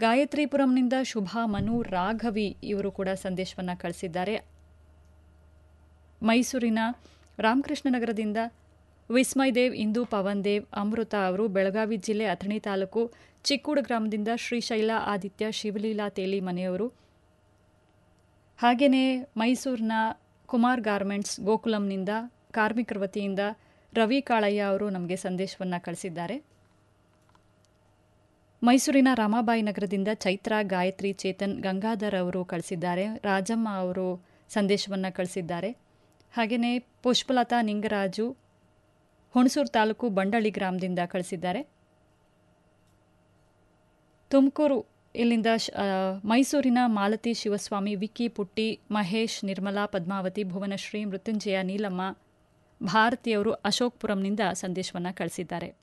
ಗಾಯತ್ರಿಪುರಂನಿಂದ ಶುಭಾ ಮನು ರಾಘವಿ ಇವರು ಕೂಡ ಸಂದೇಶವನ್ನು ಕಳಿಸಿದ್ದಾರೆ ಮೈಸೂರಿನ ರಾಮಕೃಷ್ಣ ನಗರದಿಂದ ವಿಸ್ಮಯ್ ದೇವ್ ಇಂದು ಪವನ್ ದೇವ್ ಅಮೃತ ಅವರು ಬೆಳಗಾವಿ ಜಿಲ್ಲೆ ಅಥಣಿ ತಾಲೂಕು ಚಿಕ್ಕೂಡು ಗ್ರಾಮದಿಂದ ಶ್ರೀಶೈಲ ಆದಿತ್ಯ ಶಿವಲೀಲಾ ತೇಲಿ ಮನೆಯವರು ಹಾಗೆಯೇ ಮೈಸೂರಿನ ಕುಮಾರ್ ಗಾರ್ಮೆಂಟ್ಸ್ ಗೋಕುಲಂನಿಂದ ಕಾರ್ಮಿಕರ ವತಿಯಿಂದ ರವಿ ಕಾಳಯ್ಯ ಅವರು ನಮಗೆ ಸಂದೇಶವನ್ನು ಕಳಿಸಿದ್ದಾರೆ ಮೈಸೂರಿನ ರಾಮಾಬಾಯಿ ನಗರದಿಂದ ಚೈತ್ರ ಗಾಯತ್ರಿ ಚೇತನ್ ಗಂಗಾಧರ್ ಅವರು ಕಳಿಸಿದ್ದಾರೆ ರಾಜಮ್ಮ ಅವರು ಸಂದೇಶವನ್ನು ಕಳಿಸಿದ್ದಾರೆ ಹಾಗೆಯೇ ಪುಷ್ಪಲತಾ ನಿಂಗರಾಜು ಹುಣಸೂರು ತಾಲೂಕು ಬಂಡಳ್ಳಿ ಗ್ರಾಮದಿಂದ ಕಳಿಸಿದ್ದಾರೆ ತುಮಕೂರು ಇಲ್ಲಿಂದ ಮೈಸೂರಿನ ಮಾಲತಿ ಶಿವಸ್ವಾಮಿ ವಿಕ್ಕಿ ಪುಟ್ಟಿ ಮಹೇಶ್ ನಿರ್ಮಲಾ ಪದ್ಮಾವತಿ ಭುವನಶ್ರೀ ಮೃತ್ಯುಂಜಯ ನೀಲಮ್ಮ ಭಾರತಿಯವರು ಅಶೋಕ್ಪುರಂನಿಂದ ಸಂದೇಶವನ್ನು ಕಳಿಸಿದ್ದಾರೆ